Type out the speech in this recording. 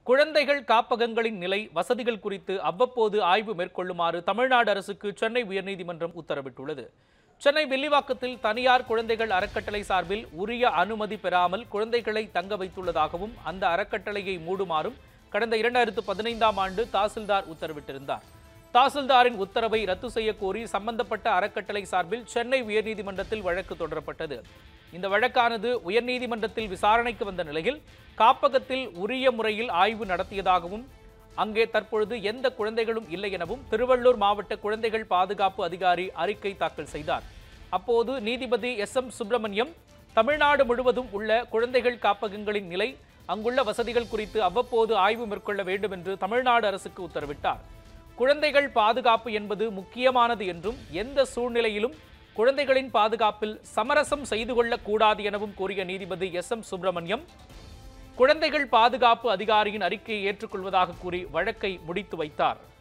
குழந்தைகள் காப்பகங்களின் நிலை வசதிகள் குறித்து அவ்வப்போது ஆய்வு மேற்கொள்ளுமாறு தமிழ்நாடு அரசுக்கு சென்னை உயர்நீதிமன்றம் உத்தரவிட்டுள்ளது சென்னை வில்லிவாக்கத்தில் தனியார் குழந்தைகள் அறக்கட்டளை சார்பில் உரிய அனுமதி பெறாமல் குழந்தைகளை தங்க வைத்துள்ளதாகவும் அந்த அறக்கட்டளையை மூடுமாறும் கடந்த இரண்டாயிரத்து பதினைந்தாம் ஆண்டு தாசில்தார் உத்தரவிட்டிருந்தார் தாசில்தாரின் உத்தரவை ரத்து செய்ய கோரி சம்பந்தப்பட்ட அறக்கட்டளை சார்பில் சென்னை உயர்நீதிமன்றத்தில் வழக்கு தொடரப்பட்டது இந்த வழக்கானது உயர்நீதிமன்றத்தில் விசாரணைக்கு வந்த நிலையில் காப்பகத்தில் உரிய முறையில் ஆய்வு நடத்தியதாகவும் அங்கே தற்பொழுது எந்த குழந்தைகளும் இல்லை எனவும் திருவள்ளூர் மாவட்ட குழந்தைகள் பாதுகாப்பு அதிகாரி அறிக்கை தாக்கல் செய்தார் அப்போது நீதிபதி எஸ் எம் சுப்பிரமணியம் தமிழ்நாடு முழுவதும் உள்ள குழந்தைகள் காப்பகங்களின் நிலை அங்குள்ள வசதிகள் குறித்து அவ்வப்போது ஆய்வு மேற்கொள்ள வேண்டும் என்று தமிழ்நாடு அரசுக்கு உத்தரவிட்டார் குழந்தைகள் பாதுகாப்பு என்பது முக்கியமானது என்றும் எந்த சூழ்நிலையிலும் குழந்தைகளின் பாதுகாப்பில் சமரசம் செய்து கொள்ளக்கூடாது எனவும் கூறிய நீதிபதி எஸ் எம் சுப்பிரமணியம் குழந்தைகள் பாதுகாப்பு அதிகாரியின் அறிக்கையை ஏற்றுக்கொள்வதாக கூறி வழக்கை முடித்து வைத்தார்